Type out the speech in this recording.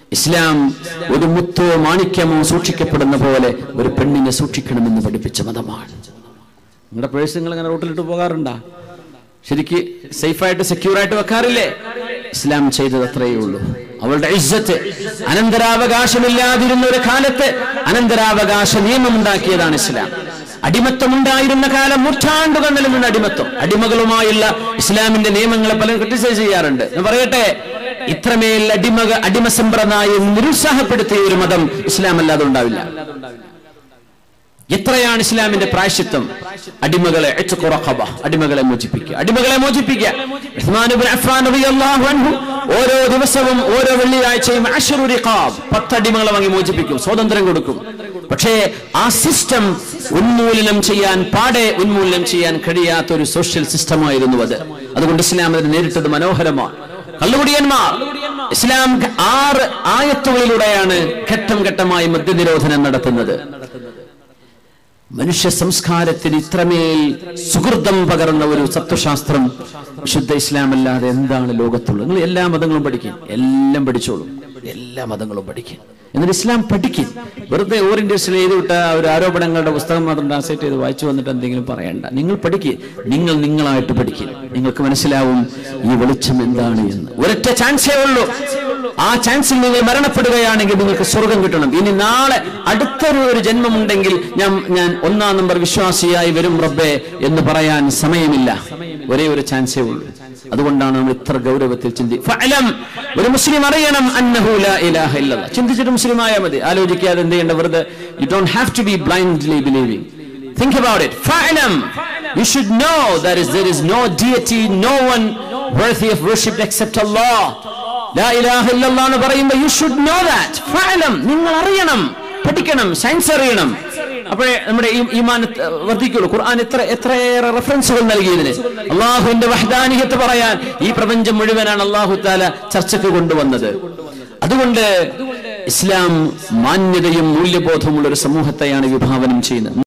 ഇസ്ലാം ഒരു മുത്തോ മാണിക്യമോ സൂക്ഷിക്കപ്പെടുന്ന പോലെ ഒരു പെണ്ണിനെ സൂക്ഷിക്കണമെന്ന് പഠിപ്പിച്ച മതമാണ് നിങ്ങളുടെ പേഴ്സ് നിങ്ങൾ അങ്ങനെ റോട്ടിലിട്ട് പോകാറുണ്ടാ ശരിക്ക് സേഫായിട്ട് സെക്യൂർ ആയിട്ട് വെക്കാറില്ലേ ഇസ്ലാം ചെയ്തത് അത്രയേ ഉള്ളൂ അവളുടെ ഇജ്ജത്ത് അനന്തരാവകാശമില്ലാതിരുന്ന ഒരു കാലത്ത് അനന്തരാവകാശ നിയമം ഉണ്ടാക്കിയതാണ് ഇസ്ലാം അടിമത്തം ഉണ്ടായിരുന്ന കാലം നൂറ്റാണ്ടുകൾ നിലനിന്ന അടിമത്തം അടിമകളുമായുള്ള ഇസ്ലാമിന്റെ നിയമങ്ങളെ പലരും ക്രിട്ടിസൈസ് ചെയ്യാറുണ്ട് ഞാൻ പറയട്ടെ ഇത്രമേൽ അടിമക അടിമ സമ്പ്രദായം നിരുത്സാഹപ്പെടുത്തിയ ഒരു മതം ഇസ്ലാം അല്ലാതെ ഉണ്ടാവില്ല എത്രയാണ് ഇസ്ലാമിന്റെ പ്രായശ്ചിത്തം അടിമകളെ ഇത്ഖു റഖബ, അടിമകളെ മോചിപ്പിക്കുക അടിമകളെ മോചിപ്പിക്കുക ഉസ്മാൻ ഇബ്നു അഫ്ഫാൻ റളിയല്ലാഹു അൻഹു ഓരോ ദിവസവും ഓരോ വെള്ളിയാഴ്ചയും അശ്റു റിഖാബ് പത്ത് അടിമകളെ വാങ്ങി മോചിപ്പിക്കും സ്വാതന്ത്ര്യം കൊടുക്കും പക്ഷേ ആ സിസ്റ്റം ഉന്മൂലനം ചെയ്യാൻ പാടെ ഉന്മൂലനം ചെയ്യാൻ കഴിയാത്ത ഒരു സോഷ്യൽ സിസ്റ്റമായിരുന്നു അത് അതുകൊണ്ട് ഇസ്ലാം അതിനെ നേരിട്ടത് മനോഹരമാണ് കള്ളുകുടിയന്മാർ ഇസ്ലാം ആറ് ആയത്തുകളിലൂടെയാണ് ഘട്ടം ഘട്ടമായി മദ്യനിരോധനം നടത്തുന്നത് മനുഷ്യ സംസ്കാരത്തിന് ഇത്രമേൽ സുഹൃതം പകർന്ന ഒരു തത്വശാസ്ത്രം വിശുദ്ധ ഇസ്ലാം അല്ലാതെ എന്താണ് ലോകത്തുള്ളത് നിങ്ങൾ എല്ലാ മതങ്ങളും പഠിക്കും എല്ലാം പഠിച്ചോളും എല്ലാ മതങ്ങളും പഠിക്കും എന്നിട്ട് ഇസ്ലാം പഠിക്കും വെറുതെ ഓറിയന്റേഷൻ എഴുതിവിട്ട ഒരു ആരോപണങ്ങളുടെ പുസ്തകം മാത്രം ട്രാൻസ്ലേറ്റ് ചെയ്ത് വായിച്ചു വന്നിട്ട് എന്തെങ്കിലും പറയണ്ട നിങ്ങൾ പഠിക്കുക നിങ്ങൾ നിങ്ങളായിട്ട് പഠിക്കുക നിങ്ങൾക്ക് മനസ്സിലാവും ഈ വെളിച്ചം എന്താണ് എന്ന് ഒരൊറ്റ ചാൻസേ ഉള്ളൂ ആ ചാൻസിൽ നിങ്ങൾ മരണപ്പെടുകയാണെങ്കിൽ നിങ്ങൾക്ക് സ്വർഗം കിട്ടണം ഇനി നാളെ അടുത്തൊരു ഒരു ജന്മമുണ്ടെങ്കിൽ ഞാൻ ഞാൻ ഒന്നാം നമ്പർ വിശ്വാസിയായി വരും റബ്ബേ എന്ന് പറയാൻ സമയമില്ല ഒരേ ഒരു ചാൻസേ ഉള്ളൂ അതുകൊണ്ടാണ് നമ്മൾ ഇത്ര ഗൗരവത്തിൽ ചിന്തി ഫഅലം ഒരു മുസ്ലിം അറിയണം അന്നഹു ലാ ഇലാഹ ഇല്ലല്ലാഹ് ചിന്തിച്ചിട്ട് മുസ്ലിം ആയാൽ മതി ആലോചിക്കാതെ എന്ത് ചെയ്യേണ്ട വെറുതെ you don't have to be blindly believing Think about it. فَاعْلَمْ You should know that is, there is no deity, no one worthy of worship except Allah. ലാ ഇലാഹ ഇല്ലല്ലാഹ് എന്ന് പറയുമ്പോൾ you should know that. ഫഅലം നിങ്ങൾ അറിയണം പഠിക്കണം സയൻസ് അറിയണം അപ്പോഴേ നമ്മുടെ ഈ ഈമാൻ വർദ്ധിക്കുള്ളൂ ഖുർആൻ എത്ര എത്രയേറെ റെഫറൻസുകൾ നൽകിയതിന് അള്ളാഹുവിന്റെ വഹദാനിയത്ത് പറയാൻ ഈ പ്രപഞ്ചം മുഴുവനാണ് അള്ളാഹു താല ചർച്ചയ്ക്ക് കൊണ്ടുവന്നത് അതുകൊണ്ട് ഇസ്ലാം മാന്യതയും മൂല്യബോധമുള്ള ഒരു സമൂഹത്തെയാണ് വിഭാവനം ചെയ്യുന്നത്